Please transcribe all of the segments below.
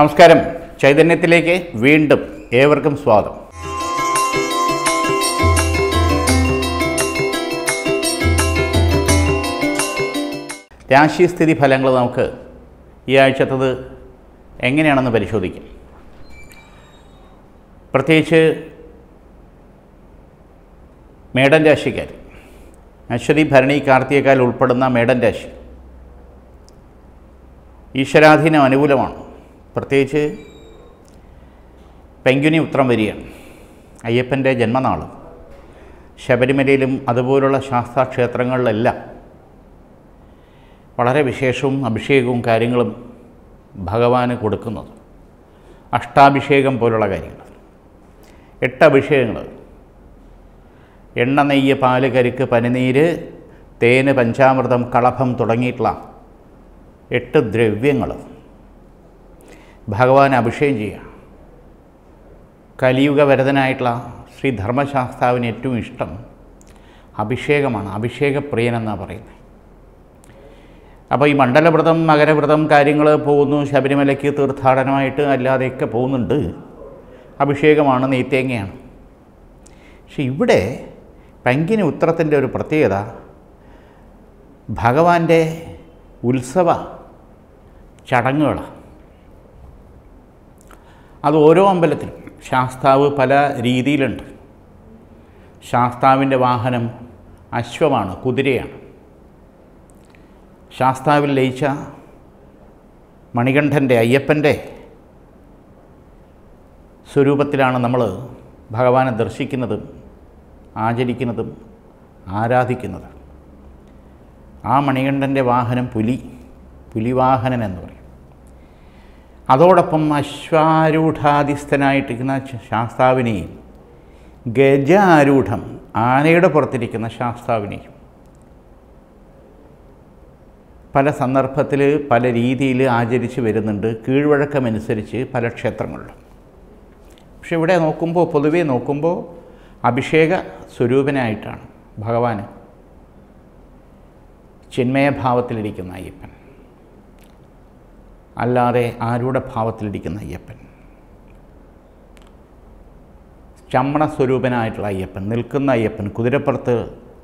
നമസ്കാരം ചൈതന്യത്തിലേക്ക് വീണ്ടും ഏവർക്കും സ്വാഗതം രാശിസ്ഥിതി ഫലങ്ങൾ നമുക്ക് ഈ ആഴ്ചത്തത് എങ്ങനെയാണെന്ന് പരിശോധിക്കാം പ്രത്യേകിച്ച് മേടൻ രാശിക്കാർ അശ്വതി ഭരണി കാർത്തികക്കാൽ ഉൾപ്പെടുന്ന മേടൻ രാശി ഈശ്വരാധീനം അനുകൂലമാണ് പ്രത്യേകിച്ച് പെങ്കുനി ഉത്രം വരികയാണ് അയ്യപ്പൻ്റെ ജന്മനാൾ ശബരിമലയിലും അതുപോലുള്ള ശാസ്താക്ഷേത്രങ്ങളിലെല്ലാം വളരെ വിശേഷവും അഭിഷേകവും കാര്യങ്ങളും ഭഗവാന് കൊടുക്കുന്നത് അഷ്ടാഭിഷേകം പോലുള്ള കാര്യങ്ങൾ എട്ട് അഭിഷേകങ്ങൾ എണ്ണ നെയ്യ് പാല് കരിക്ക് പനിനീര് തേന് പഞ്ചാമൃതം കളഭം തുടങ്ങിയിട്ടുള്ള എട്ട് ദ്രവ്യങ്ങൾ ഭഗവാൻ അഭിഷേകം ചെയ്യുക കലിയുഗവരതനായിട്ടുള്ള ശ്രീ ധർമ്മശാസ്താവിന് ഏറ്റവും ഇഷ്ടം അഭിഷേകമാണ് അഭിഷേകപ്രിയൻ എന്നാണ് പറയുന്നത് അപ്പോൾ ഈ മണ്ഡലവ്രതം മകരവ്രതം കാര്യങ്ങൾ പോകുന്നു ശബരിമലയ്ക്ക് തീർത്ഥാടനമായിട്ട് അല്ലാതെയൊക്കെ പോകുന്നുണ്ട് അഭിഷേകമാണ് നെയ്ത്തേങ്ങയാണ് പക്ഷെ ഇവിടെ പങ്കിന് ഉത്തരത്തിൻ്റെ ഒരു പ്രത്യേകത ഭഗവാന്റെ ഉത്സവ ചടങ്ങുകളാണ് അത് ഓരോ അമ്പലത്തിലും ശാസ്താവ് പല രീതിയിലുണ്ട് ശാസ്താവിൻ്റെ വാഹനം അശ്വമാണ് കുതിരയാണ് ശാസ്താവിൽ ലയിച്ച മണികണ്ഠൻ്റെ അയ്യപ്പൻ്റെ സ്വരൂപത്തിലാണ് നമ്മൾ ഭഗവാനെ ദർശിക്കുന്നതും ആചരിക്കുന്നതും ആരാധിക്കുന്നതും ആ മണികണ്ഠൻ്റെ വാഹനം പുലി പുലിവാഹനൻ എന്ന് പറയും അതോടൊപ്പം അശ്വാരൂഢാധിസ്ഥനായിട്ടിരിക്കുന്ന ശാസ്താവിനെയും ഗജാരൂഢം ആനയുടെ പുറത്തിരിക്കുന്ന ശാസ്താവിനെയും പല സന്ദർഭത്തിൽ പല രീതിയിൽ ആചരിച്ച് വരുന്നുണ്ട് കീഴ്വഴക്കമനുസരിച്ച് പല ക്ഷേത്രങ്ങളിലും പക്ഷെ ഇവിടെ നോക്കുമ്പോൾ പൊതുവേ നോക്കുമ്പോൾ അഭിഷേക സ്വരൂപനായിട്ടാണ് ഭഗവാന് ചിന്മയഭാവത്തിലിരിക്കുന്ന അയ്യപ്പൻ അല്ലാതെ ആരുടെ ഭാവത്തിലിരിക്കുന്ന അയ്യപ്പൻ ചമ്മണ സ്വരൂപനായിട്ടുള്ള അയ്യപ്പൻ നിൽക്കുന്ന അയ്യപ്പൻ കുതിരപ്പുറത്ത്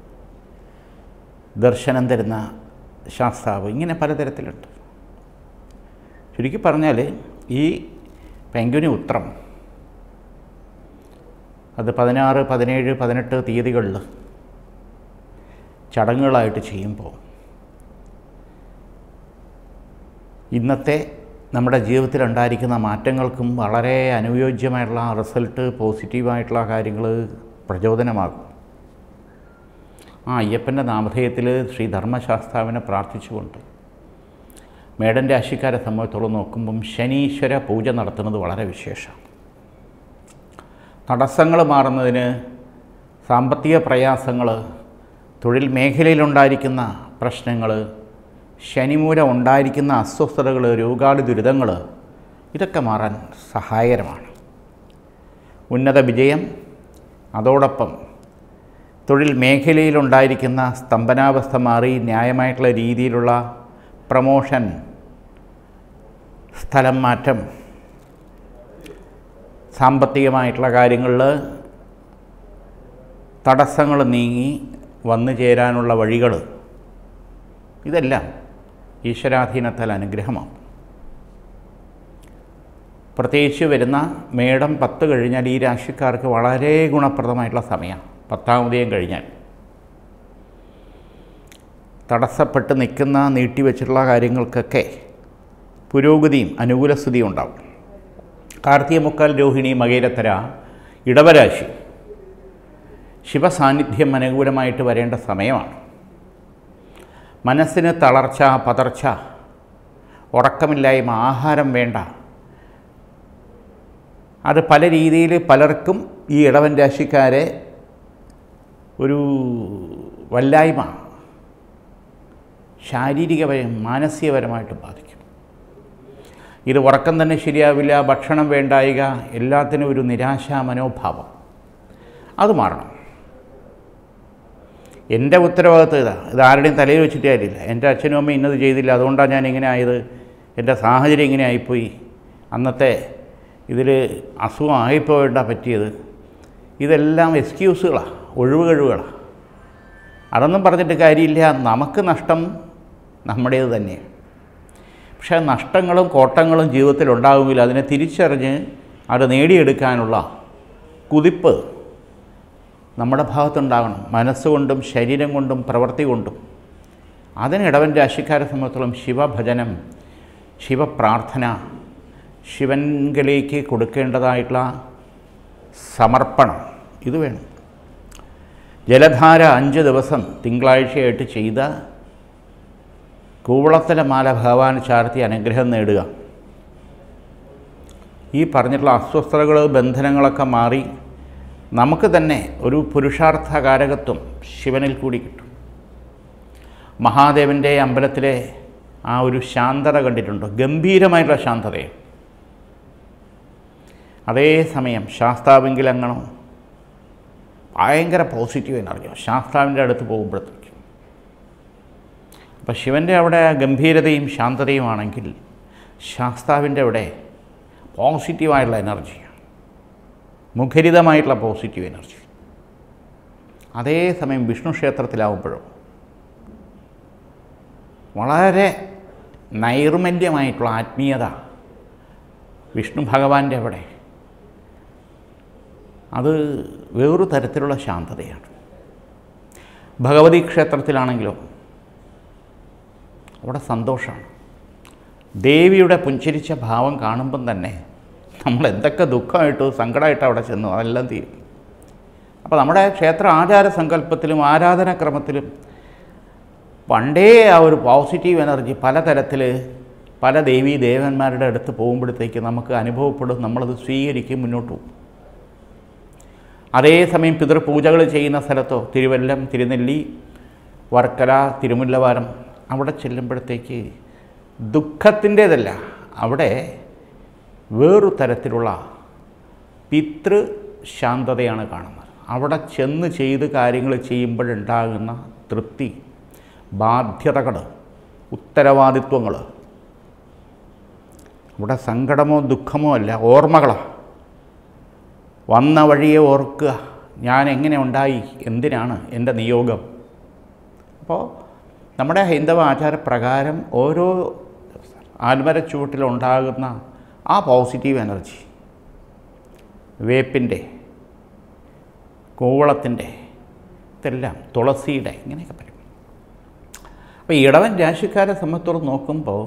ദർശനം തരുന്ന ശാസ്താവ് ഇങ്ങനെ പലതരത്തിലുണ്ട് ചുരുക്കി പറഞ്ഞാൽ ഈ പെങ്കുനി ഉത്രം അത് പതിനാറ് പതിനേഴ് പതിനെട്ട് തീയതികളിൽ ചടങ്ങുകളായിട്ട് ചെയ്യുമ്പോൾ ഇന്നത്തെ നമ്മുടെ ജീവിതത്തിൽ ഉണ്ടായിരിക്കുന്ന മാറ്റങ്ങൾക്കും വളരെ അനുയോജ്യമായിട്ടുള്ള റിസൾട്ട് പോസിറ്റീവായിട്ടുള്ള കാര്യങ്ങൾ പ്രചോദനമാകും ആ അയ്യപ്പൻ്റെ നാമധേയത്തിൽ ശ്രീ ധർമ്മശാസ്താവിനെ പ്രാർത്ഥിച്ചുകൊണ്ട് മേടൻ രാശിക്കാരെ സംബന്ധിച്ചോളം നോക്കുമ്പം ശനീശ്വര പൂജ നടത്തുന്നത് വളരെ വിശേഷമാണ് തടസ്സങ്ങൾ മാറുന്നതിന് സാമ്പത്തിക പ്രയാസങ്ങൾ തൊഴിൽ മേഖലയിലുണ്ടായിരിക്കുന്ന പ്രശ്നങ്ങൾ ശനിമൂലം ഉണ്ടായിരിക്കുന്ന അസ്വസ്ഥതകൾ രോഗാളി ദുരിതങ്ങൾ ഇതൊക്കെ മാറാൻ സഹായകരമാണ് ഉന്നത വിജയം അതോടൊപ്പം തൊഴിൽ മേഖലയിലുണ്ടായിരിക്കുന്ന സ്തംഭനാവസ്ഥ മാറി ന്യായമായിട്ടുള്ള രീതിയിലുള്ള പ്രമോഷൻ സ്ഥലം മാറ്റം സാമ്പത്തികമായിട്ടുള്ള കാര്യങ്ങളിൽ തടസ്സങ്ങൾ നീങ്ങി വന്നു ചേരാനുള്ള വഴികൾ ഇതെല്ലാം ഈശ്വരാധീനത്താൽ അനുഗ്രഹമാണ് പ്രത്യേകിച്ച് വരുന്ന മേടം പത്ത് കഴിഞ്ഞാൽ ഈ രാശിക്കാർക്ക് വളരെ ഗുണപ്രദമായിട്ടുള്ള സമയമാണ് പത്താമതയും കഴിഞ്ഞാൽ തടസ്സപ്പെട്ട് നിൽക്കുന്ന നീട്ടിവെച്ചിട്ടുള്ള കാര്യങ്ങൾക്കൊക്കെ പുരോഗതിയും അനുകൂല സ്ഥിതിയും ഉണ്ടാവും കാർത്തിക മുക്കാൽ രോഹിണി മകേരത്തര ഇടവരാശി ശിവസാന്നിധ്യം അനുകൂലമായിട്ട് വരേണ്ട സമയമാണ് മനസ്സിന് തളർച്ച പതർച്ച ഉറക്കമില്ലായ്മ ആഹാരം വേണ്ട അത് പല രീതിയിൽ പലർക്കും ഈ ഇടവൻ രാശിക്കാരെ ഒരു വല്ലായ്മ ശാരീരികപരം മാനസികപരമായിട്ട് ബാധിക്കും ഇത് ഉറക്കം തന്നെ ശരിയാവില്ല ഭക്ഷണം വേണ്ടായിക എല്ലാത്തിനും ഒരു നിരാശാ മനോഭാവം അത് മാറണം എൻ്റെ ഉത്തരവാദിത്വം ഇതാ ഇത് ആരുടെയും തലയിൽ വെച്ചിട്ട് കാര്യമില്ല എൻ്റെ അച്ഛനും അമ്മയും ഇന്നത് ചെയ്തില്ല അതുകൊണ്ടാണ് ഞാൻ ഇങ്ങനെ ആയത് എൻ്റെ സാഹചര്യം ഇങ്ങനെ ആയിപ്പോയി അന്നത്തെ ഇതിൽ അസുഖമായിപ്പോയിട്ടാ പറ്റിയത് ഇതെല്ലാം എക്സ്ക്യൂസുകളാണ് ഒഴിവുകഴിവുകളാണ് അതൊന്നും പറഞ്ഞിട്ട് കാര്യമില്ല നമുക്ക് നഷ്ടം നമ്മുടേത് തന്നെയാണ് പക്ഷേ നഷ്ടങ്ങളും കോട്ടങ്ങളും ജീവിതത്തിൽ ഉണ്ടാകുമെങ്കിൽ അതിനെ തിരിച്ചറിഞ്ഞ് അത് നേടിയെടുക്കാനുള്ള കുതിപ്പ് നമ്മുടെ ഭാഗത്തുണ്ടാകണം മനസ്സുകൊണ്ടും ശരീരം കൊണ്ടും പ്രവൃത്തി കൊണ്ടും അതിന് ഇടവൻ രാശിക്കാരെ സംബന്ധിച്ചോളം ശിവഭജനം ശിവപ്രാർത്ഥന ശിവൻകലേക്ക് കൊടുക്കേണ്ടതായിട്ടുള്ള സമർപ്പണം ഇത് വേണം ജലധാര അഞ്ച് ദിവസം തിങ്കളാഴ്ചയായിട്ട് ചെയ്ത കൂവളത്തല മാല ഭഗവാൻ ചാർത്തി അനുഗ്രഹം നേടുക ഈ പറഞ്ഞിട്ടുള്ള അസ്വസ്ഥതകൾ ബന്ധനങ്ങളൊക്കെ മാറി നമുക്ക് തന്നെ ഒരു പുരുഷാർത്ഥകാരകത്വം ശിവനിൽ കൂടി കിട്ടും മഹാദേവൻ്റെ അമ്പലത്തിലെ ആ ഒരു ശാന്തത കണ്ടിട്ടുണ്ടോ ഗംഭീരമായിട്ടുള്ള ശാന്തതയാണ് അതേസമയം ശാസ്താവെങ്കിലങ്ങണോ ഭയങ്കര പോസിറ്റീവ് എനർജിയോ ശാസ്താവിൻ്റെ അടുത്ത് പോകുമ്പോഴത്തേക്കും അപ്പോൾ ശിവൻ്റെ അവിടെ ഗംഭീരതയും ശാന്തതയുമാണെങ്കിൽ ശാസ്താവിൻ്റെ അവിടെ പോസിറ്റീവായിട്ടുള്ള എനർജിയാണ് മുഖരിതമായിട്ടുള്ള പോസിറ്റീവ് എനർജി അതേസമയം വിഷ്ണു ക്ഷേത്രത്തിലാവുമ്പോഴോ വളരെ നൈർമല്യമായിട്ടുള്ള ആത്മീയത വിഷ്ണു ഭഗവാന്റെ അവിടെ അത് വേറൊരു തരത്തിലുള്ള ശാന്തതയാണ് ഭഗവതി ക്ഷേത്രത്തിലാണെങ്കിലോ അവിടെ സന്തോഷമാണ് ദേവിയുടെ പുഞ്ചിരിച്ച ഭാവം കാണുമ്പം തന്നെ നമ്മൾ എന്തൊക്കെ ദുഃഖമായിട്ടോ സങ്കടമായിട്ടോ അവിടെ ചെന്നു അതെല്ലാം തീരും അപ്പോൾ നമ്മുടെ ക്ഷേത്ര ആചാര സങ്കല്പത്തിലും ആരാധനാക്രമത്തിലും പണ്ടേ ആ ഒരു പോസിറ്റീവ് എനർജി പലതരത്തിൽ പല ദേവീ ദേവന്മാരുടെ അടുത്ത് പോകുമ്പോഴത്തേക്ക് നമുക്ക് അനുഭവപ്പെടും നമ്മളത് സ്വീകരിക്കും മുന്നോട്ട് പോകും അതേസമയം പിതൃപൂജകൾ ചെയ്യുന്ന സ്ഥലത്തോ തിരുവല്ലം തിരുനെല്ലി വർക്കല തിരുമുല്ലവാരം അവിടെ ചെല്ലുമ്പോഴത്തേക്ക് ദുഃഖത്തിൻ്റേതല്ല അവിടെ വേറൊരു തരത്തിലുള്ള പിതൃ ശാന്തതയാണ് കാണുന്നത് അവിടെ ചെന്ന് ചെയ്ത് കാര്യങ്ങൾ ചെയ്യുമ്പോഴുണ്ടാകുന്ന തൃപ്തി ബാധ്യതകൾ ഉത്തരവാദിത്വങ്ങൾ ഇവിടെ സങ്കടമോ ദുഃഖമോ അല്ല ഓർമ്മകളാണ് വന്ന വഴിയെ ഓർക്കുക ഞാൻ എങ്ങനെ ഉണ്ടായി എന്തിനാണ് എൻ്റെ നിയോഗം അപ്പോൾ നമ്മുടെ ഹൈന്ദവ ആചാരപ്രകാരം ഓരോ ആൽമരച്ചുവട്ടിലുണ്ടാകുന്ന ആ പോസിറ്റീവ് എനർജി വേപ്പിൻ്റെ കൂവളത്തിൻ്റെ ഇതെല്ലാം തുളസിയുടെ ഇങ്ങനെയൊക്കെ പറയും അപ്പോൾ ഇടവൻ രാശിക്കാരെ സംബന്ധിച്ചോളം നോക്കുമ്പോൾ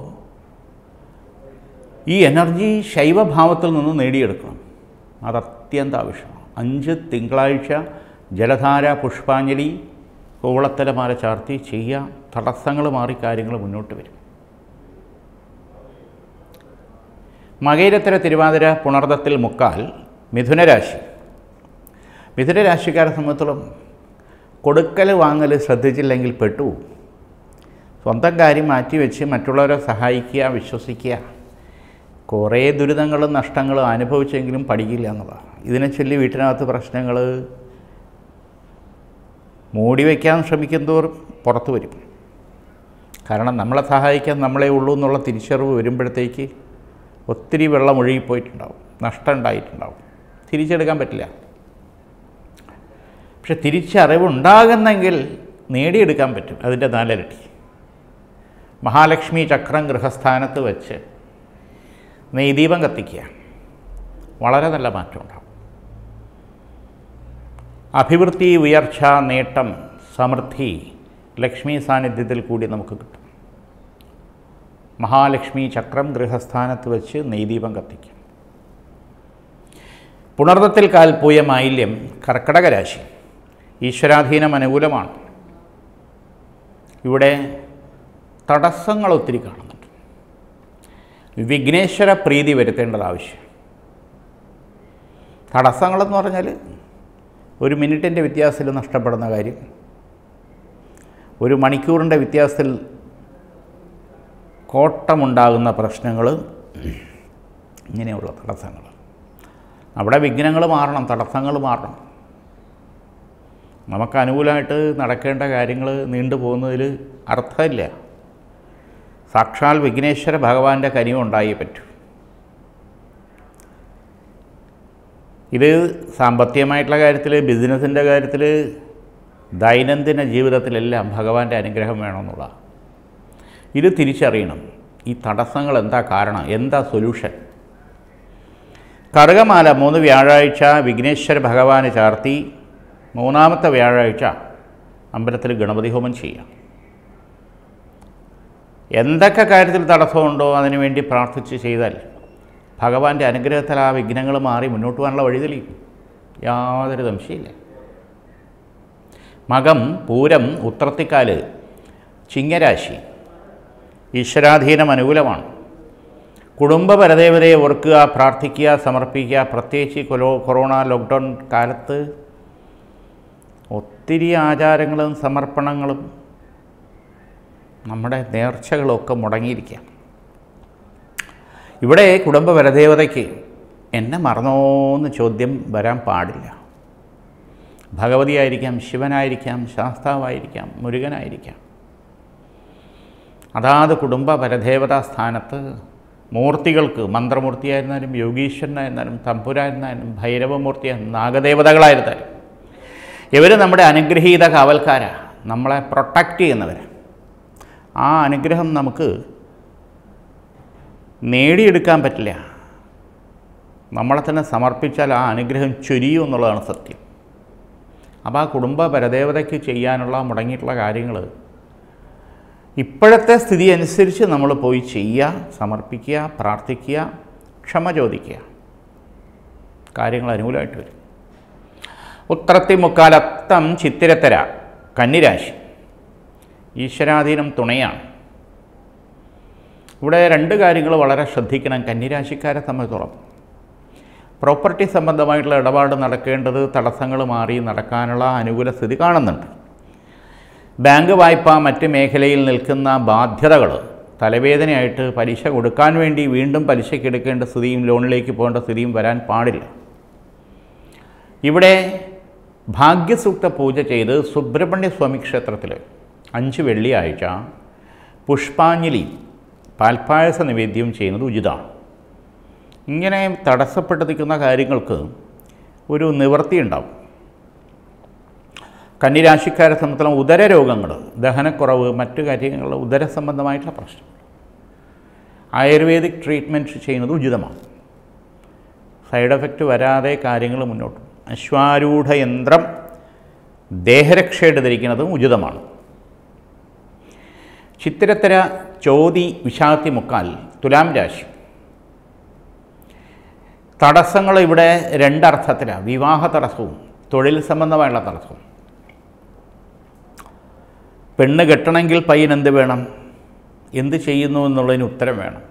ഈ എനർജി ശൈവഭാവത്തിൽ നിന്ന് നേടിയെടുക്കണം അത് അത്യന്താവശ്യമാണ് അഞ്ച് തിങ്കളാഴ്ച ജലധാര പുഷ്പാഞ്ജലി കൂവളത്തലമാല ചാർത്തി ചെയ്യാം തടസ്സങ്ങൾ മാറി കാര്യങ്ങൾ മുന്നോട്ട് വരും മകയിരത്തര തിരുവാതിര പുണർദത്തിൽ മുക്കാൽ മിഥുനരാശി മിഥുനരാശിക്കാരെ സംബന്ധിച്ചോളം കൊടുക്കൽ വാങ്ങൽ ശ്രദ്ധിച്ചില്ലെങ്കിൽ പെട്ടു സ്വന്തം കാര്യം മാറ്റിവെച്ച് മറ്റുള്ളവരെ സഹായിക്കുക വിശ്വസിക്കുക കുറേ ദുരിതങ്ങളും നഷ്ടങ്ങളും അനുഭവിച്ചെങ്കിലും പഠിക്കില്ല എന്നുള്ളതാണ് ഇതിനെ ചൊല്ലി വീട്ടിനകത്ത് പ്രശ്നങ്ങൾ മൂടി വയ്ക്കാൻ ശ്രമിക്കുന്നതോറും പുറത്തു വരും കാരണം നമ്മളെ സഹായിക്കാൻ നമ്മളെ ഉള്ളൂ എന്നുള്ള തിരിച്ചറിവ് വരുമ്പോഴത്തേക്ക് ഒത്തിരി വെള്ളം ഒഴുകിപ്പോയിട്ടുണ്ടാവും നഷ്ടം ഉണ്ടായിട്ടുണ്ടാവും തിരിച്ചെടുക്കാൻ പറ്റില്ല പക്ഷെ തിരിച്ചറിവുണ്ടാകുന്നെങ്കിൽ നേടിയെടുക്കാൻ പറ്റും അതിൻ്റെ നാലരട്ടി മഹാലക്ഷ്മി ചക്രം ഗൃഹസ്ഥാനത്ത് വെച്ച് നെയ്ദീപം കത്തിക്കുക വളരെ നല്ല മാറ്റം ഉണ്ടാവും അഭിവൃദ്ധി ഉയർച്ച നേട്ടം സമൃദ്ധി ലക്ഷ്മി സാന്നിധ്യത്തിൽ കൂടി നമുക്ക് കിട്ടും മഹാലക്ഷ്മി ചക്രം ഗൃഹസ്ഥാനത്ത് വെച്ച് നെയ്ദീപം കത്തിക്കും പുണർദത്തിൽ കാൽപൂയ മാലിന്യം കർക്കടക രാശി ഈശ്വരാധീനം അനുകൂലമാണ് ഇവിടെ തടസ്സങ്ങൾ ഒത്തിരി കാണുന്നുണ്ട് വിഘ്നേശ്വര പ്രീതി വരുത്തേണ്ടത് ആവശ്യം തടസ്സങ്ങളെന്ന് പറഞ്ഞാൽ ഒരു മിനിറ്റിൻ്റെ വ്യത്യാസത്തിൽ നഷ്ടപ്പെടുന്ന കാര്യം ഒരു മണിക്കൂറിൻ്റെ വ്യത്യാസത്തിൽ കോട്ടമുണ്ടാകുന്ന പ്രശ്നങ്ങൾ ഇങ്ങനെയുള്ള തടസ്സങ്ങൾ അവിടെ വിഘ്നങ്ങൾ മാറണം തടസ്സങ്ങൾ മാറണം നമുക്ക് അനുകൂലമായിട്ട് നടക്കേണ്ട കാര്യങ്ങൾ നീണ്ടു പോകുന്നതിൽ അർത്ഥമില്ല സാക്ഷാൽ വിഘ്നേശ്വര ഭഗവാന്റെ കനിവ് ഉണ്ടായേ പറ്റൂ ഇത് സാമ്പത്തികമായിട്ടുള്ള കാര്യത്തിൽ ബിസിനസ്സിൻ്റെ കാര്യത്തിൽ ദൈനംദിന ജീവിതത്തിലെല്ലാം ഭഗവാന്റെ അനുഗ്രഹം വേണമെന്നുള്ള ഇത് തിരിച്ചറിയണം ഈ തടസ്സങ്ങൾ എന്താ കാരണം എന്താ സൊല്യൂഷൻ കറുകമാല മൂന്ന് വ്യാഴാഴ്ച വിഘ്നേശ്വര ഭഗവാന് ചാർത്തി മൂന്നാമത്തെ വ്യാഴാഴ്ച അമ്പലത്തിൽ ഗണപതി ഹോമം ചെയ്യാം എന്തൊക്കെ കാര്യത്തിൽ തടസ്സമുണ്ടോ അതിനുവേണ്ടി പ്രാർത്ഥിച്ച് ചെയ്താൽ ഭഗവാന്റെ അനുഗ്രഹത്തിൽ ആ വിഘ്നങ്ങൾ മാറി മുന്നോട്ട് പോകാനുള്ള വഴി തെളിയും യാതൊരു സംശയമില്ല മകം പൂരം ഉത്രത്തിക്കാല് ചിങ്ങരാശി ഈശ്വരാധീനം അനുകൂലമാണ് കുടുംബ പരദേവതയെ ഓർക്കുക പ്രാർത്ഥിക്കുക സമർപ്പിക്കുക പ്രത്യേകിച്ച് കൊലോ കൊറോണ ലോക്ക്ഡൗൺ കാലത്ത് ഒത്തിരി ആചാരങ്ങളും സമർപ്പണങ്ങളും നമ്മുടെ നേർച്ചകളൊക്കെ മുടങ്ങിയിരിക്കുക ഇവിടെ കുടുംബ പരദേവതയ്ക്ക് എന്നെ മറന്നോന്ന് ചോദ്യം വരാൻ പാടില്ല ഭഗവതിയായിരിക്കാം ശിവനായിരിക്കാം ശാസ്താവായിരിക്കാം മുരുകനായിരിക്കാം അതാത് കുടുംബ പരദേവതാ സ്ഥാനത്ത് മൂർത്തികൾക്ക് മന്ത്രമൂർത്തിയായിരുന്നാലും യോഗീശ്വരനായിരുന്നാലും തമ്പുരായിരുന്നാലും ഭൈരവമൂർത്തിയായിരുന്നാലും നാഗദേവതകളായിരുന്നാലും ഇവർ നമ്മുടെ അനുഗ്രഹീത കാവൽക്കാരാണ് നമ്മളെ പ്രൊട്ടക്റ്റ് ചെയ്യുന്നവർ ആ അനുഗ്രഹം നമുക്ക് നേടിയെടുക്കാൻ പറ്റില്ല നമ്മളെ തന്നെ സമർപ്പിച്ചാൽ ആ അനുഗ്രഹം ചൊരിയും എന്നുള്ളതാണ് സത്യം അപ്പോൾ ആ കുടുംബ പരദേവതയ്ക്ക് ചെയ്യാനുള്ള മുടങ്ങിയിട്ടുള്ള കാര്യങ്ങൾ ഇപ്പോഴത്തെ സ്ഥിതി അനുസരിച്ച് നമ്മൾ പോയി ചെയ്യുക സമർപ്പിക്കുക പ്രാർത്ഥിക്കുക ക്ഷമ ചോദിക്കുക കാര്യങ്ങൾ അനുകൂലമായിട്ട് വരും ഉത്രത്തി മുക്കാലത്തം ചിത്തിരത്തര കന്നിരാശി ഈശ്വരാധീനം തുണയാണ് ഇവിടെ രണ്ട് കാര്യങ്ങൾ വളരെ ശ്രദ്ധിക്കണം കന്നിരാശിക്കാരെ സംബന്ധിച്ചോളം പ്രോപ്പർട്ടി സംബന്ധമായിട്ടുള്ള ഇടപാട് നടക്കേണ്ടത് തടസ്സങ്ങൾ മാറി നടക്കാനുള്ള അനുകൂല സ്ഥിതി കാണുന്നുണ്ട് ബാങ്ക് വായ്പ മറ്റ് മേഖലയിൽ നിൽക്കുന്ന ബാധ്യതകൾ തലവേദനയായിട്ട് പലിശ കൊടുക്കാൻ വേണ്ടി വീണ്ടും പലിശയ്ക്ക് എടുക്കേണ്ട സ്ഥിതിയും ലോണിലേക്ക് പോകേണ്ട സ്ഥിതിയും വരാൻ പാടില്ല ഇവിടെ ഭാഗ്യസൂക്ത പൂജ ചെയ്ത് സുബ്രഹ്മണ്യ സ്വാമി ക്ഷേത്രത്തിൽ അഞ്ച് വെള്ളിയാഴ്ച പുഷ്പാഞ്ജലി പാൽപ്പായസ നിവേദ്യം ചെയ്യുന്നത് ഉചിതമാണ് ഇങ്ങനെ തടസ്സപ്പെട്ട് നിൽക്കുന്ന കാര്യങ്ങൾക്ക് ഒരു നിവൃത്തി ഉണ്ടാവും കന്നിരാശിക്കാരെ സംബന്ധിച്ചിടത്തോളം ഉദര രോഗങ്ങൾ ദഹനക്കുറവ് മറ്റു കാര്യങ്ങൾ ഉദര സംബന്ധമായിട്ടുള്ള പ്രശ്നം ആയുർവേദിക് ട്രീറ്റ്മെൻറ്റ് ചെയ്യുന്നത് ഉചിതമാണ് സൈഡ് എഫക്റ്റ് വരാതെ കാര്യങ്ങൾ മുന്നോട്ട് പോകും. അശ്വാരൂഢ യന്ത്രം ദേഹരക്ഷയുടെ ധരിക്കുന്നതും ഉചിതമാണ് ചിത്തിരത്തര ചോതി വിശാത്തി മുക്കാൽ തുലാം രാശി തടസ്സങ്ങൾ ഇവിടെ രണ്ടർത്ഥത്തിലാണ് വിവാഹ തടസ്സവും തൊഴിൽ സംബന്ധമായുള്ള തടസ്സവും പെണ്ണ് കെട്ടണമെങ്കിൽ പയ്യൻ എന്ത് വേണം എന്ത് ചെയ്യുന്നു എന്നുള്ളതിന് ഉത്തരം വേണം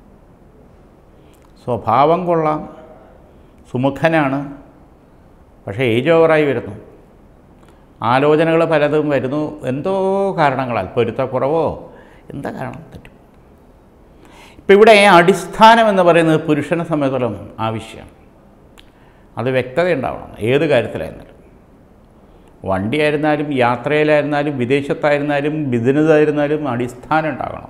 സ്വഭാവം കൊള്ളാം സുമുഖനാണ് പക്ഷേ ഏജ് ഓവറായി വരുന്നു ആലോചനകൾ പലതും വരുന്നു എന്തോ കാരണങ്ങളാൽ പൊരുത്തക്കുറവോ എന്താ കാരണം തെറ്റും ഇപ്പം ഇവിടെ അടിസ്ഥാനം എന്ന് പറയുന്നത് പുരുഷനെ സംബന്ധിച്ചിടത്തോളം ആവശ്യമാണ് അത് വ്യക്തത ഉണ്ടാവണം ഏത് കാര്യത്തിലായിരുന്നാലും വണ്ടിയായിരുന്നാലും യാത്രയിലായിരുന്നാലും വിദേശത്തായിരുന്നാലും ബിസിനസ്സായിരുന്നാലും അടിസ്ഥാനം ഉണ്ടാകണം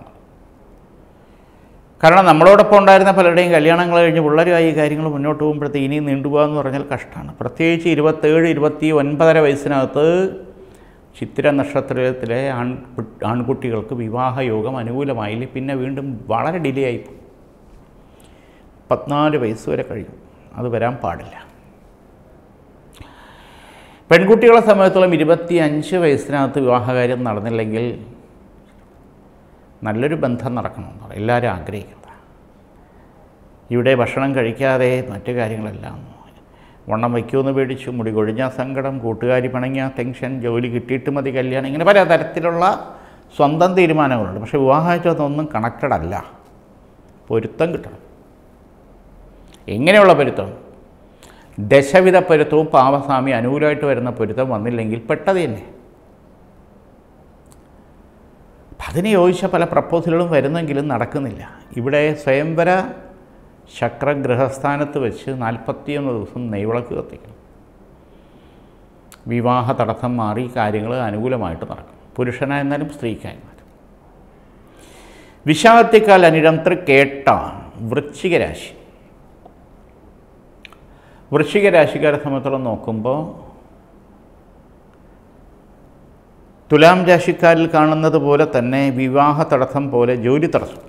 കാരണം നമ്മളോടൊപ്പം ഉണ്ടായിരുന്ന പലരുടെയും കല്യാണങ്ങൾ കഴിഞ്ഞ് പിള്ളേരുമായി ഈ കാര്യങ്ങൾ മുന്നോട്ട് പോകുമ്പോഴത്തേക്ക് ഇനി നീണ്ടുപോകാന്ന് പറഞ്ഞാൽ കഷ്ടമാണ് പ്രത്യേകിച്ച് ഇരുപത്തേഴ് ഇരുപത്തി ഒൻപതര വയസ്സിനകത്ത് ചിത്തിര നക്ഷത്രത്തിലെ ആൺ ആൺകുട്ടികൾക്ക് വിവാഹയോഗം അനുകൂലമായില്ല പിന്നെ വീണ്ടും വളരെ ഡിലേ ആയിപ്പോയി പതിനാല് വയസ്സ് വരെ കഴിയും അത് വരാൻ പാടില്ല പെൺകുട്ടികളെ സംബന്ധിച്ചോളം ഇരുപത്തി അഞ്ച് വയസ്സിനകത്ത് വിവാഹകാര്യം നടന്നില്ലെങ്കിൽ നല്ലൊരു ബന്ധം നടക്കണമെന്ന് പറയും എല്ലാവരും ആഗ്രഹിക്കുന്നത് ഇവിടെ ഭക്ഷണം കഴിക്കാതെ മറ്റു കാര്യങ്ങളെല്ലാം വണ്ണം വയ്ക്കുമെന്ന് പേടിച്ചു മുടി കൊഴിഞ്ഞ സങ്കടം കൂട്ടുകാരി പിണങ്ങിയ ടെൻഷൻ ജോലി കിട്ടിയിട്ട് മതി കല്യാണം ഇങ്ങനെ പല തരത്തിലുള്ള സ്വന്തം തീരുമാനങ്ങളുണ്ട് പക്ഷേ വിവാഹമായിട്ടൊന്നും കണക്റ്റഡ് അല്ല പൊരുത്തം കിട്ടണം എങ്ങനെയുള്ള പൊരുത്തം ദശവിധ പൊരുത്തവും പാവസ്വാമി അനുകൂലമായിട്ട് വരുന്ന പൊരുത്തം വന്നില്ലെങ്കിൽ പെട്ടത് തന്നെ അപ്പം അതിന് യോജിച്ച പല പ്രപ്പോസലുകളും വരുന്നെങ്കിലും നടക്കുന്നില്ല ഇവിടെ സ്വയംവര ശക്രഗ്രഹസ്ഥാനത്ത് വെച്ച് നാൽപ്പത്തിയൊന്ന് ദിവസം നെയ്വിളക്ക് കത്തിക്കണം വിവാഹ തടസ്സം മാറി കാര്യങ്ങൾ അനുകൂലമായിട്ട് നടക്കും പുരുഷനായിരുന്നാലും സ്ത്രീക്കായിരുന്നാലും വിശാഖത്തിക്കാൽ അനിടം തൃക്കേട്ട വൃശ്ചിക രാശി വൃശ്ചിക രാശിക്കാരെ സംബന്ധിച്ചോളം നോക്കുമ്പോൾ തുലാം രാശിക്കാരിൽ കാണുന്നത് പോലെ തന്നെ വിവാഹ തടസ്സം പോലെ ജോലി തടസ്സം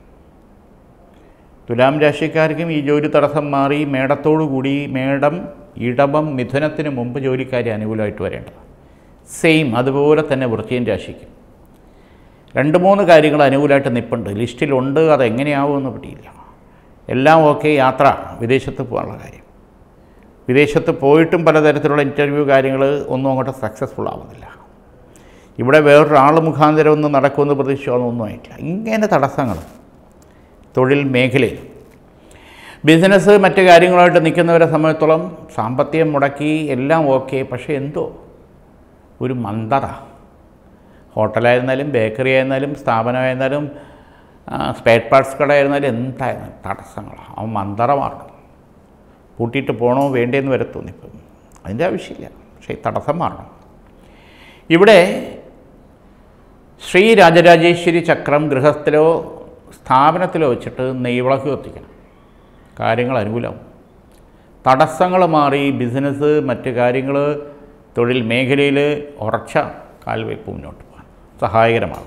തുലാം രാശിക്കാർക്കും ഈ ജോലി തടസ്സം മാറി മേടത്തോടു കൂടി മേടം ഇടവം മിഥുനത്തിന് മുമ്പ് ജോലിക്കാരി അനുകൂലമായിട്ട് വരേണ്ടത് സെയിം അതുപോലെ തന്നെ വൃത്തിയൻ രാശിക്കും രണ്ട് മൂന്ന് കാര്യങ്ങൾ അനുകൂലമായിട്ട് നിൽപ്പുണ്ട് ലിസ്റ്റിലുണ്ട് അതെങ്ങനെയാവുമെന്ന് പിടിയില്ല എല്ലാം ഓക്കെ യാത്ര വിദേശത്ത് പോകാനുള്ള കാര്യം വിദേശത്ത് പോയിട്ടും പലതരത്തിലുള്ള ഇൻ്റർവ്യൂ കാര്യങ്ങൾ ഒന്നും അങ്ങോട്ട് സക്സസ്ഫുൾ ആവുന്നില്ല ഇവിടെ വേറൊരാൾ മുഖാന്തരം ഒന്നും നടക്കുമെന്ന് പ്രതീക്ഷിച്ചൊന്നും ആയിട്ടില്ല ഇങ്ങനെ തടസ്സങ്ങൾ തൊഴിൽ മേഖലയിൽ ബിസിനസ് മറ്റ് കാര്യങ്ങളായിട്ട് നിൽക്കുന്നവരെ സംബന്ധിച്ചോളം സാമ്പത്തികം മുടക്കി എല്ലാം ഓക്കെ പക്ഷേ എന്തോ ഒരു മന്ദത ഹോട്ടലായിരുന്നാലും ബേക്കറി ആയിരുന്നാലും സ്ഥാപനമായിരുന്നാലും സ്പെയർ പാർട്സ് കടയായിരുന്നാലും എന്തായിരുന്നാലും തടസ്സങ്ങളാണ് അവൻ മന്ദറ മാറണം പൂട്ടിയിട്ട് പോകണോ വേണ്ടേന്ന് വരെ തോന്നിപ്പം അതിൻ്റെ ആവശ്യമില്ല പക്ഷേ ഈ തടസ്സം മാറണം ഇവിടെ ശ്രീ രാജരാജേശ്വരി ചക്രം ഗൃഹത്തിലോ സ്ഥാപനത്തിലോ വെച്ചിട്ട് നെയ്വിളക്ക് കത്തിക്കണം കാര്യങ്ങൾ അനുകൂലമാവും തടസ്സങ്ങൾ മാറി ബിസിനസ് മറ്റ് കാര്യങ്ങൾ തൊഴിൽ മേഖലയിൽ ഉറച്ച കാൽവയ്പ് മുന്നോട്ട് പോകാൻ സഹായകരമാകും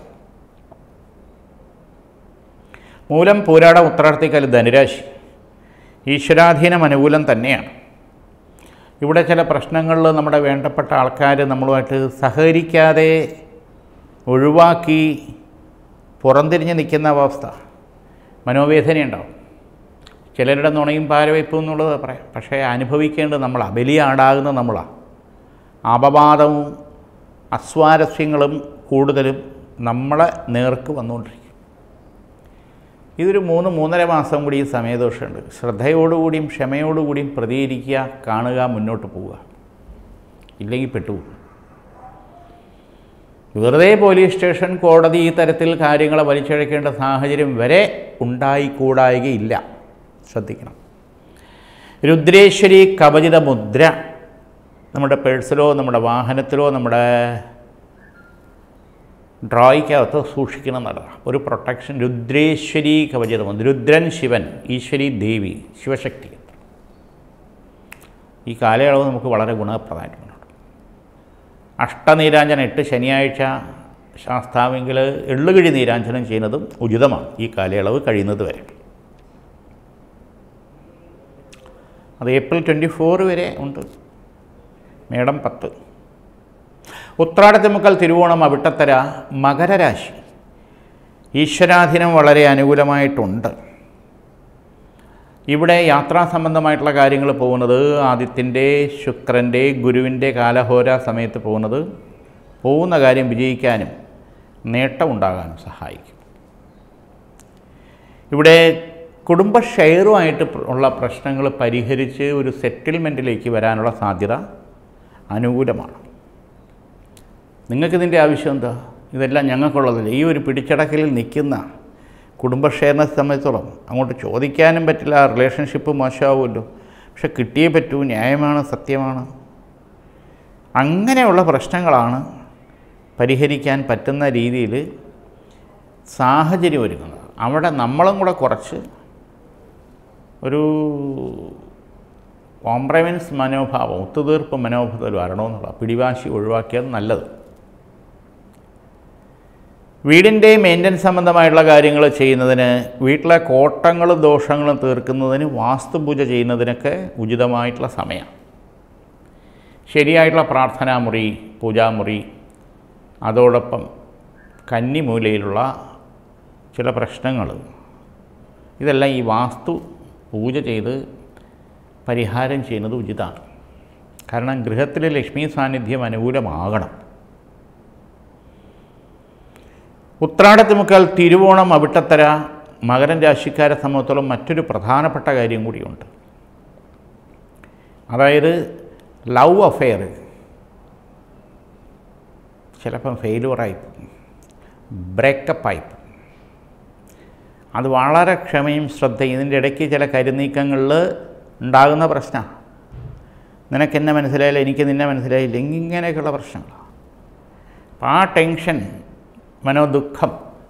മൂലം പൂരാട ഉത്തരാർത്ഥിക്കാൽ ധനുരാശി ഈശ്വരാധീനം അനുകൂലം തന്നെയാണ് ഇവിടെ ചില പ്രശ്നങ്ങളിൽ നമ്മുടെ വേണ്ടപ്പെട്ട ആൾക്കാർ നമ്മളുമായിട്ട് സഹകരിക്കാതെ ഒഴിവാക്കി പുറംതിരിഞ്ഞ് നിൽക്കുന്ന അവസ്ഥ മനോവേദനയുണ്ടാവും ചിലരുടെ നുണയും പാരവയ്പും എന്നുള്ളത് പറയാം പക്ഷേ അനുഭവിക്കേണ്ടത് നമ്മളാണ് ബലിയാടാകുന്നത് നമ്മളാണ് അപവാദവും അസ്വാരസ്യങ്ങളും കൂടുതലും നമ്മളെ നേർക്ക് വന്നുകൊണ്ടിരിക്കും ഇതൊരു മൂന്ന് മൂന്നര മാസം കൂടി ഈ സമയദോഷമുണ്ട് ശ്രദ്ധയോടുകൂടിയും ക്ഷമയോടുകൂടിയും പ്രതികരിക്കുക കാണുക മുന്നോട്ട് പോവുക ഇല്ലെങ്കിൽ പെട്ടുപോകും വെറുതെ പോലീസ് സ്റ്റേഷൻ കോടതി ഈ തരത്തിൽ കാര്യങ്ങളെ വലിച്ചഴക്കേണ്ട സാഹചര്യം വരെ ഉണ്ടായിക്കൂടായികയില്ല ശ്രദ്ധിക്കണം രുദ്രേശ്വരി കവചിത മുദ്ര നമ്മുടെ പേഴ്സിലോ നമ്മുടെ വാഹനത്തിലോ നമ്മുടെ ഡ്രോയ്ക്കകത്ത് സൂക്ഷിക്കണം എന്നുള്ളതാണ് ഒരു പ്രൊട്ടക്ഷൻ രുദ്രേശ്വരി കവചിതം രുദ്രൻ ശിവൻ ഈശ്വരി ദേവി ശിവശക്തി ഈ കാലയളവ് നമുക്ക് വളരെ ഗുണപ്രദമായിട്ട് മുന്നോട്ട് അഷ്ടനീരാഞ്ജനം എട്ട് ശനിയാഴ്ച ശാസ്താവെങ്കിൽ എള്ളുകിഴി നീരാഞ്ജനം ചെയ്യുന്നതും ഉചിതമാണ് ഈ കാലയളവ് കഴിയുന്നത് വരെ അത് ഏപ്രിൽ ട്വൻറ്റി ഫോർ വരെ ഉണ്ട് മേടം പത്ത് ഉത്രാടത്തിമുക്കൽ തിരുവോണം അവിട്ടത്തര മകരരാശി ഈശ്വരാധീനം വളരെ അനുകൂലമായിട്ടുണ്ട് ഇവിടെ യാത്രാ സംബന്ധമായിട്ടുള്ള കാര്യങ്ങൾ പോകുന്നത് ആദിത്യൻ്റെ ശുക്രൻ്റെ ഗുരുവിൻ്റെ കാലഹോര സമയത്ത് പോകുന്നത് പോകുന്ന കാര്യം വിജയിക്കാനും നേട്ടമുണ്ടാകാനും സഹായിക്കും ഇവിടെ കുടുംബ ഷെയറുമായിട്ട് ഉള്ള പ്രശ്നങ്ങൾ പരിഹരിച്ച് ഒരു സെറ്റിൽമെൻറ്റിലേക്ക് വരാനുള്ള സാധ്യത അനുകൂലമാണ് നിങ്ങൾക്കിതിൻ്റെ ആവശ്യം എന്താ ഇതെല്ലാം ഞങ്ങൾക്കുള്ളതല്ല ഈ ഒരു പിടിച്ചടക്കലിൽ നിൽക്കുന്ന കുടുംബ ഷെയറിനെ സംബന്ധിച്ചോളം അങ്ങോട്ട് ചോദിക്കാനും പറ്റില്ല റിലേഷൻഷിപ്പ് മോശമാവുമല്ലോ പക്ഷെ കിട്ടിയേ പറ്റൂ ന്യായമാണ് സത്യമാണ് അങ്ങനെയുള്ള പ്രശ്നങ്ങളാണ് പരിഹരിക്കാൻ പറ്റുന്ന രീതിയിൽ സാഹചര്യം ഒരുക്കുന്നത് അവിടെ നമ്മളും കൂടെ കുറച്ച് ഒരു കോംപ്രമൈസ് മനോഭാവം ഒത്തുതീർപ്പ് മനോഭാവത്തിൽ വരണമെന്നുള്ള പിടിവാശി ഒഴിവാക്കിയത് നല്ലത് വീടിൻ്റെ മെയിൻ്റനൻസ് സംബന്ധമായിട്ടുള്ള കാര്യങ്ങൾ ചെയ്യുന്നതിന് വീട്ടിലെ കോട്ടങ്ങളും ദോഷങ്ങളും തീർക്കുന്നതിന് വാസ്തുപൂജ ചെയ്യുന്നതിനൊക്കെ ഉചിതമായിട്ടുള്ള സമയം ശരിയായിട്ടുള്ള പ്രാർത്ഥനാമുറി പൂജാമുറി അതോടൊപ്പം കന്നിമൂലയിലുള്ള ചില പ്രശ്നങ്ങൾ ഇതെല്ലാം ഈ വാസ്തു പൂജ ചെയ്ത് പരിഹാരം ചെയ്യുന്നത് ഉചിതമാണ് കാരണം ഗൃഹത്തിലെ ലക്ഷ്മി സാന്നിധ്യം അനുകൂലമാകണം ഉത്രാടത്തിമുക്കാൽ തിരുവോണം അവിട്ടത്തര മകരൻ രാശിക്കാരെ സംബന്ധിച്ചോളം മറ്റൊരു പ്രധാനപ്പെട്ട കാര്യം കൂടിയുണ്ട് അതായത് ലവ് അഫെയർ ചിലപ്പം ഫെയിലുവറായി ബ്രേക്കപ്പായി അത് വളരെ ക്ഷമയും ശ്രദ്ധയും ഇതിൻ്റെ ഇടയ്ക്ക് ചില കരുനീക്കങ്ങളിൽ ഉണ്ടാകുന്ന പ്രശ്നമാണ് നിനക്ക് എന്നെ മനസ്സിലായില്ല എനിക്ക് നിന്നെ മനസ്സിലായില്ല ഇങ്ങനെയൊക്കെയുള്ള പ്രശ്നങ്ങളാണ് അപ്പം ആ ടെൻഷൻ മനോദുഃഖം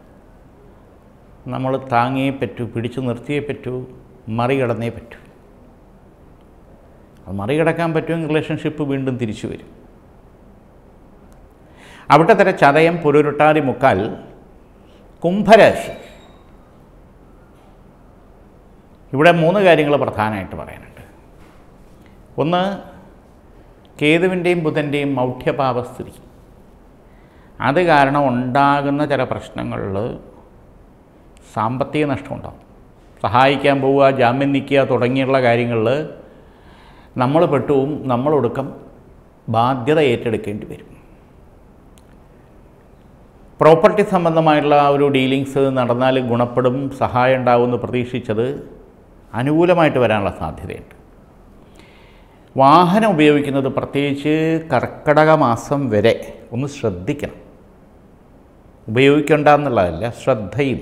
നമ്മൾ താങ്ങിയേ പറ്റൂ പിടിച്ചു നിർത്തിയേ പറ്റൂ മറികടന്നേ പറ്റൂ അത് മറികടക്കാൻ പറ്റുമെങ്കിൽ റിലേഷൻഷിപ്പ് വീണ്ടും തിരിച്ചു വരും അവിടെ തന്നെ ചതയം പുരുരുട്ടാതി മുക്കാൽ കുംഭരാശി ഇവിടെ മൂന്ന് കാര്യങ്ങൾ പ്രധാനമായിട്ട് പറയാനുണ്ട് ഒന്ന് കേതുവിൻ്റെയും ബുധൻ്റെയും മൗഢ്യപാവസ്ഥിതി അത് കാരണം ഉണ്ടാകുന്ന ചില പ്രശ്നങ്ങളിൽ സാമ്പത്തിക നഷ്ടമുണ്ടാകും സഹായിക്കാൻ പോവുക ജാമ്യം നിൽക്കുക തുടങ്ങിയുള്ള കാര്യങ്ങളിൽ നമ്മൾ പെട്ടുവും നമ്മളൊടുക്കം ബാധ്യത ഏറ്റെടുക്കേണ്ടി വരും പ്രോപ്പർട്ടി സംബന്ധമായിട്ടുള്ള ഒരു ഡീലിങ്സ് നടന്നാൽ ഗുണപ്പെടും സഹായം ഉണ്ടാവുമെന്ന് പ്രതീക്ഷിച്ചത് അനുകൂലമായിട്ട് വരാനുള്ള സാധ്യതയുണ്ട് വാഹനം ഉപയോഗിക്കുന്നത് പ്രത്യേകിച്ച് കർക്കടക മാസം വരെ ഒന്ന് ശ്രദ്ധിക്കണം ഉപയോഗിക്കേണ്ട എന്നുള്ളതല്ല ശ്രദ്ധയും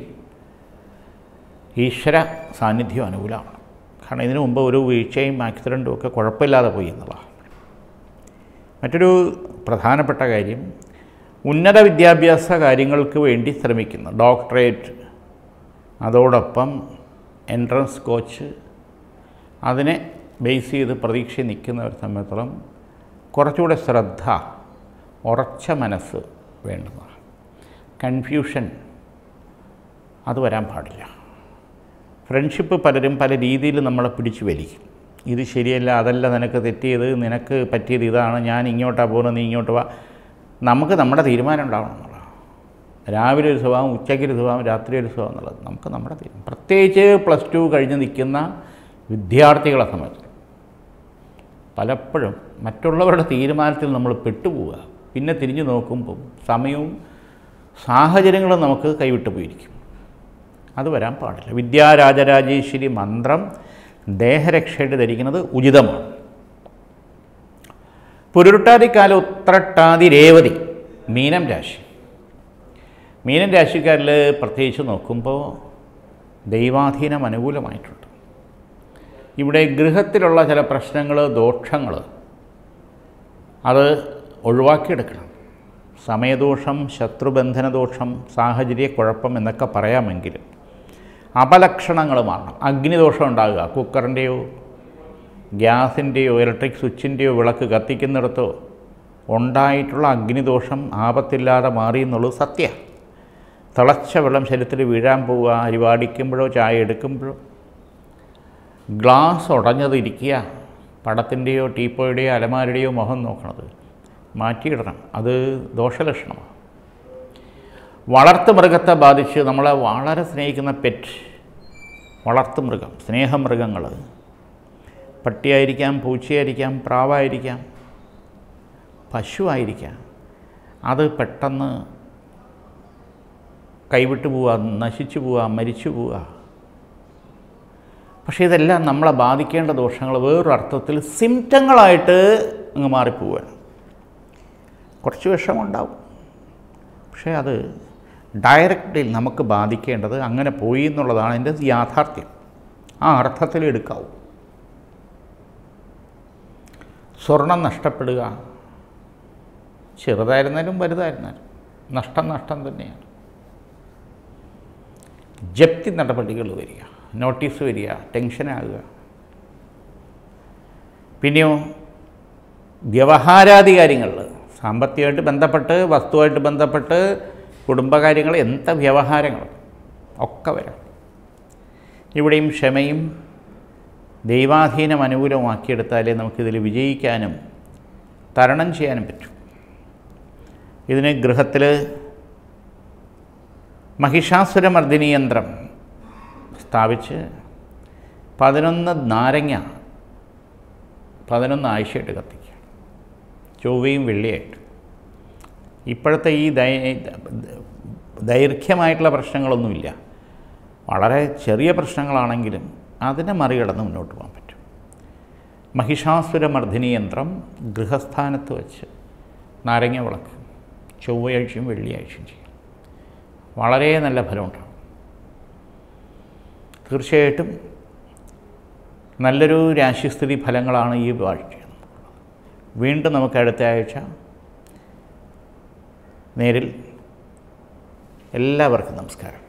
ഈശ്വര സാന്നിധ്യം അനുകൂലമാണ് കാരണം ഇതിനു മുമ്പ് ഒരു വീഴ്ചയും ആക്സിഡൻറ്റും ഒക്കെ കുഴപ്പമില്ലാതെ പോയി എന്നുള്ളതാണ് മറ്റൊരു പ്രധാനപ്പെട്ട കാര്യം ഉന്നത വിദ്യാഭ്യാസ കാര്യങ്ങൾക്ക് വേണ്ടി ശ്രമിക്കുന്നു ഡോക്ടറേറ്റ് അതോടൊപ്പം എൻട്രൻസ് കോച്ച് അതിനെ ബേസ് ചെയ്ത് പ്രതീക്ഷ നിൽക്കുന്നവരെ സംബന്ധിച്ചിടത്തോളം കുറച്ചുകൂടെ ശ്രദ്ധ ഉറച്ച മനസ്സ് വേണ്ടതാണ് കൺഫ്യൂഷൻ അത് വരാൻ പാടില്ല ഫ്രണ്ട്ഷിപ്പ് പലരും പല രീതിയിൽ നമ്മളെ പിടിച്ചു വലിക്കും ഇത് ശരിയല്ല അതല്ല നിനക്ക് തെറ്റിയത് നിനക്ക് പറ്റിയത് ഇതാണ് ഞാൻ ഇങ്ങോട്ടാണ് പോകുന്നത് നീ ഇങ്ങോട്ട് വാ നമുക്ക് നമ്മുടെ തീരുമാനം ഉണ്ടാവണം എന്നുള്ളതാണ് രാവിലെ ഒരു സ്വഭാവം ഉച്ചയ്ക്ക് ഒരു സ്വഭാവം രാത്രി ഒരു സ്വഭാവം എന്നുള്ളത് നമുക്ക് നമ്മുടെ തീരുമാനം പ്രത്യേകിച്ച് പ്ലസ് ടു കഴിഞ്ഞ് നിൽക്കുന്ന വിദ്യാർത്ഥികളെ സംബന്ധിച്ച് പലപ്പോഴും മറ്റുള്ളവരുടെ തീരുമാനത്തിൽ നമ്മൾ പെട്ടുപോവുക പിന്നെ തിരിഞ്ഞു നോക്കുമ്പോൾ സമയവും സാഹചര്യങ്ങളും നമുക്ക് കൈവിട്ടു പോയിരിക്കും അത് വരാൻ പാടില്ല വിദ്യാരാജരാജേശ്വരി മന്ത്രം ദേഹരക്ഷയായിട്ട് ധരിക്കുന്നത് ഉചിതമാണ് പുരുട്ടാതിക്കാല ഉത്രട്ടാതി രേവതി മീനം രാശി മീനം രാശിക്കാരിൽ പ്രത്യേകിച്ച് നോക്കുമ്പോൾ ദൈവാധീനം അനുകൂലമായിട്ടുണ്ട് ഇവിടെ ഗൃഹത്തിലുള്ള ചില പ്രശ്നങ്ങൾ ദോഷങ്ങൾ അത് ഒഴിവാക്കിയെടുക്കണം സമയദോഷം ശത്രുബന്ധനദോഷം സാഹചര്യക്കുഴപ്പം എന്നൊക്കെ പറയാമെങ്കിലും അപലക്ഷണങ്ങൾ മാറണം അഗ്നിദോഷം ഉണ്ടാകുക കുക്കറിൻ്റെയോ ഗ്യാസിൻ്റെയോ ഇലക്ട്രിക് സ്വിച്ചിൻ്റെയോ വിളക്ക് കത്തിക്കുന്നിടത്തോ ഉണ്ടായിട്ടുള്ള അഗ്നിദോഷം ആപത്തില്ലാതെ മാറി എന്നുള്ളത് സത്യമാണ് തിളച്ച വെള്ളം ശരീരത്തിൽ വീഴാൻ പോവുക അരിവാടിക്കുമ്പോഴോ ചായ എടുക്കുമ്പോഴോ ഗ്ലാസ് ഉടഞ്ഞതിരിക്കുക പടത്തിൻ്റെയോ ടീപ്പോയുടെയോ അലമാരുടെയോ മുഖം നോക്കണത് മാറ്റിയിടണം അത് ദോഷലക്ഷണമാണ് വളർത്തു മൃഗത്തെ ബാധിച്ച് നമ്മളെ വളരെ സ്നേഹിക്കുന്ന പെറ്റ് വളർത്തു മൃഗം സ്നേഹമൃഗങ്ങൾ പട്ടിയായിരിക്കാം പൂച്ചയായിരിക്കാം പ്രാവായിരിക്കാം പശുവായിരിക്കാം അത് പെട്ടെന്ന് കൈവിട്ടു പോവുക നശിച്ചു പോവുക മരിച്ചു പോവുക പക്ഷേ ഇതെല്ലാം നമ്മളെ ബാധിക്കേണ്ട ദോഷങ്ങൾ വേറൊരു അർത്ഥത്തിൽ സിംറ്റങ്ങളായിട്ട് അങ്ങ് മാറിപ്പോവുകയാണ് കുറച്ച് വിഷമുണ്ടാവും പക്ഷേ അത് ഡയറക്റ്റ്ലി നമുക്ക് ബാധിക്കേണ്ടത് അങ്ങനെ പോയി എന്നുള്ളതാണ് എൻ്റെ യാഥാർത്ഥ്യം ആ അർത്ഥത്തിൽ എടുക്കാവൂ സ്വർണം നഷ്ടപ്പെടുക ചെറുതായിരുന്നാലും വലുതായിരുന്നാലും നഷ്ടം നഷ്ടം തന്നെയാണ് ജപ്തി നടപടികൾ വരിക നോട്ടീസ് വരിക ടെൻഷനാകുക പിന്നെയോ വ്യവഹാരാദി കാര്യങ്ങളിൽ സാമ്പത്തികമായിട്ട് ബന്ധപ്പെട്ട് വസ്തുവായിട്ട് ബന്ധപ്പെട്ട് കുടുംബകാര്യങ്ങൾ എന്ത വ്യവഹാരങ്ങൾ ഒക്കെ വരാം ഇവിടെയും ക്ഷമയും ദൈവാധീനം അനുകൂലമാക്കിയെടുത്താലേ നമുക്കിതിൽ വിജയിക്കാനും തരണം ചെയ്യാനും പറ്റും ഇതിന് ഗൃഹത്തിൽ മഹിഷാസുരമർദ്ദിനി യന്ത്രം സ്ഥാപിച്ച് പതിനൊന്ന് നാരങ്ങ പതിനൊന്ന് ആഴ്ചയായിട്ട് കത്തിക്കുക ചൊവ്വയും വെള്ളിയായിട്ട് ഇപ്പോഴത്തെ ഈ ദൈ ദൈർഘ്യമായിട്ടുള്ള പ്രശ്നങ്ങളൊന്നുമില്ല വളരെ ചെറിയ പ്രശ്നങ്ങളാണെങ്കിലും അതിനെ മറികടന്ന് മുന്നോട്ട് പോകാൻ പറ്റും മഹിഷാസുരമർദ്ദിനി യന്ത്രം ഗൃഹസ്ഥാനത്ത് വെച്ച് നാരങ്ങ വിളക്ക് ചൊവ്വയാഴ്ചയും വെള്ളിയാഴ്ചയും ചെയ്യും വളരെ നല്ല ഫലമുണ്ടാകും തീർച്ചയായിട്ടും നല്ലൊരു രാശിസ്ഥിതി ഫലങ്ങളാണ് ഈ ആഴ്ച വീണ്ടും നമുക്ക് അടുത്ത ആഴ്ച നേരിൽ എല്ലാവർക്കും നമസ്കാരം